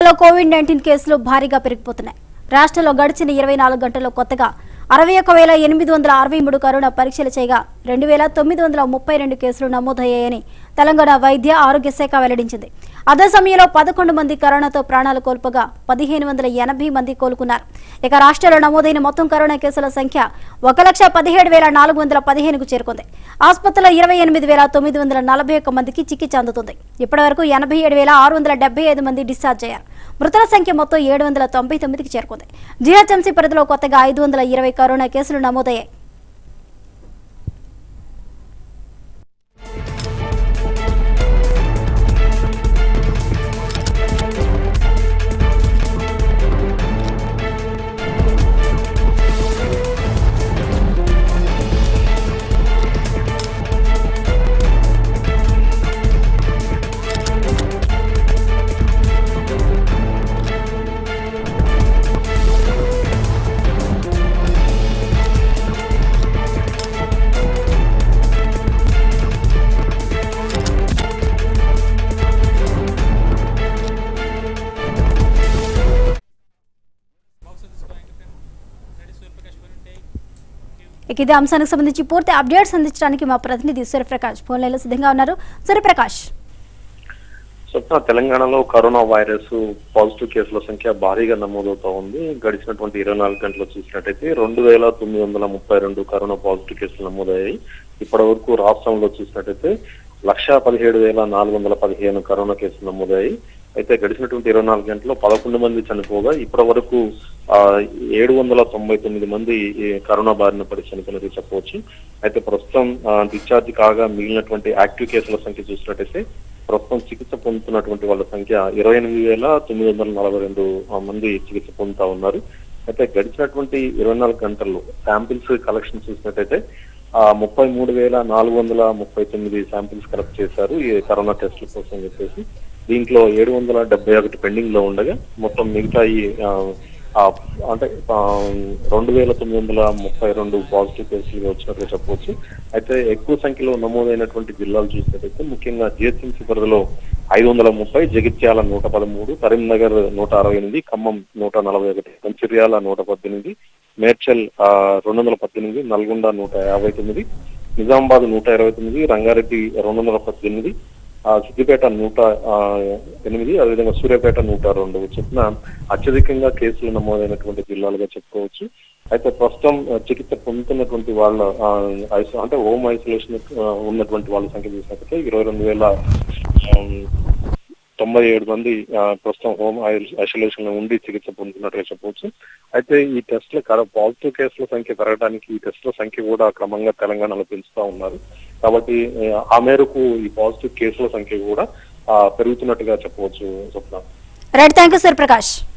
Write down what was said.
లో Covid nineteen కేసులు భారీగా పెరిగిపోతున్నాయి రాష్ట్రంలో గడిచిన ఇరవై నాలుగు గంటల్లో కొత్తగా అరవై ఒక వేల ఎనిమిది వందల అరవై మూడు కరోనా పరీక్షలు చేయగా రెండు వేల తొమ్మిది వందల ముప్పై రెండు కేసులు నమోదయ్యాయని తెలంగాణ వైద్య ఆరోగ్య శాఖ వెల్లడించింది అదే సమయంలో పదకొండు మంది కరోనాతో ప్రాణాలు కోల్పోగా పదిహేను వందల ఎనభై మంది కోలుకున్నారు ఇక రాష్ట్రంలో నమోదైన మొత్తం కరోనా కేసుల సంఖ్య ఒక లక్ష పదిహేడు వేల నాలుగు వందల పదిహేనుకు చేరుకుంది ఆసుపత్రిలో ఇరవై ఎనిమిది వేల తొమ్మిది వందల నలభై ఒక్క మందికి చికిత్స అందుతుంది ఇప్పటి వరకు ఎనభై ఏడు వేల ఆరు వందల డెబ్బై ఐదు మంది డిశ్చార్జ్ అయ్యారు మృతుల సంఖ్య మొత్తం ఏడు వందల తొంభై తొమ్మిదికి చేరుకుంది జీహెచ్ఎంసీ పరిధిలో కొత్తగా ఐదు వందల ఇరవై కరోనా కేసులు నమోదయ్యాయి ఇక ఇదే అంశానికి సంబంధించి పూర్తి అప్డేట్స్ అందించడానికి మా ప్రతినిధి సూర్యప్రకాష్ ఫోన్ లైన్లో సిద్ధంగా ఉన్నారు సూర్యప్రకాష్ స్వప్న తెలంగాణలో కరోనా వైరస్ పాజిటివ్ కేసుల సంఖ్య భారీగా నమోదవుతా ఉంది గడిచినటువంటి ఇరవై నాలుగు గంటలు చూసినట్టయితే రెండు వేల తొమ్మిది వందల ముప్పై రెండు కరోనా పాజిటివ్ కేసులు నమోదయ్యాయి ఇప్పటి వరకు రాష్ట్రంలో చూసినట్టయితే లక్షా పదిహేడు వేల నాలుగు వందల పదిహేను కరోనా కేసులు నమోదయ్యాయి అయితే గడిచినటువంటి ఇరవై నాలుగు గంటల్లో పదకొండు మంది చనిపోగా ఇప్పటి వరకు ఆ, ఏడు వందల తొంభై తొమ్మిది మంది ఈ కరోనా బారిన పడి చనిపోయినట్టు చెప్పవచ్చు అయితే ప్రస్తుతం ఆ, డిశ్చార్జ్ కాగా మిగిలినటువంటి యాక్టివ్ కేసుల సంఖ్య చూసినట్టయితే ప్రస్తుతం చికిత్స పొందుతున్నటువంటి వాళ్ళ సంఖ్య ఇరవై ఎనిమిది వేల తొమ్మిది వందల నలభై రెండు మంది చికిత్స పొందుతా ఉన్నారు అయితే గడిచినటువంటి ఇరవై నాలుగు గంటల్లో శాంపిల్స్ కలెక్షన్ చూసినట్టయితే ఆ ముప్పై మూడు వేల నాలుగు వందల ముప్పై తొమ్మిది శాంపిల్స్ కలెక్ట్ చేశారు ఈ కరోనా టెస్టుల కోసం చెప్పేసి దీంట్లో ఏడు వందల డెబ్బై ఒకటి పెండింగ్ లో ఉండగా మొత్తం మిగతా ఈ ఆ, ఆ, అంటే ఆ, రెండు వేల తొమ్మిది వందల ముప్పై రెండు పాజిటివ్ కేసులు వచ్చినట్లు చెప్పవచ్చు అయితే ఎక్కువ సంఖ్యలో నమోదైనటువంటి జిల్లాలు చూసినట్టయితే ముఖ్యంగా జిహెచ్ఎంసీ పరిధిలో ఐదు వందల ముప్పై జగిత్యాల నూట పదమూడు కరీంనగర్ నూట అరవై ఎనిమిది ఖమ్మం నూట నలభై ఒకటి మంచిర్యాల నూట పద్దెనిమిది మేడ్చల్ ఆ, రెండు వందల పద్దెనిమిది నల్గొండ నూట యాభై తొమ్మిది నిజామాబాద్ నూట ఇరవై తొమ్మిది రంగారెడ్డి రెండు వందల పద్దెనిమిది ఆ, సిద్దిపేట నూట ఆ, ఎనిమిది అదేవిధంగా సూర్యాపేట నూట రెండు చొప్పున అత్యధికంగా కేసులు నమోదైనటువంటి జిల్లాలుగా చెప్పుకోవచ్చు అయితే ప్రస్తుతం ఆ, చికిత్స పొందుతున్నటువంటి వాళ్ళ ఆ, ఐసో- అంటే హోమ్ ఐసోలేషన్ ఆ, ఉన్నటువంటి వాళ్ళ సంఖ్య చూసినట్లయితే ఇరవై రెండు వేల ఆ, తొంభై ఏడు మంది ఆ, ప్రస్తుతం హోమ్ ఐసోలేషన్ లో ఉండి చికిత్స పొందుతున్నట్టుగా చెప్పవచ్చు అయితే ఈ టెస్ట్ల పాజిటివ్ కేసుల సంఖ్య పెరగడానికి ఈ టెస్ట్ల సంఖ్య కూడా క్రమంగా తెలంగాణలో పెంచుతా ఉన్నారు కాబట్టి ఆ, ఆ మేరకు ఈ పాజిటివ్ కేసుల సంఖ్య కూడా ఆ, పెరుగుతున్నట్టుగా చెప్పవచ్చు Swapna right thank you Suryaprakash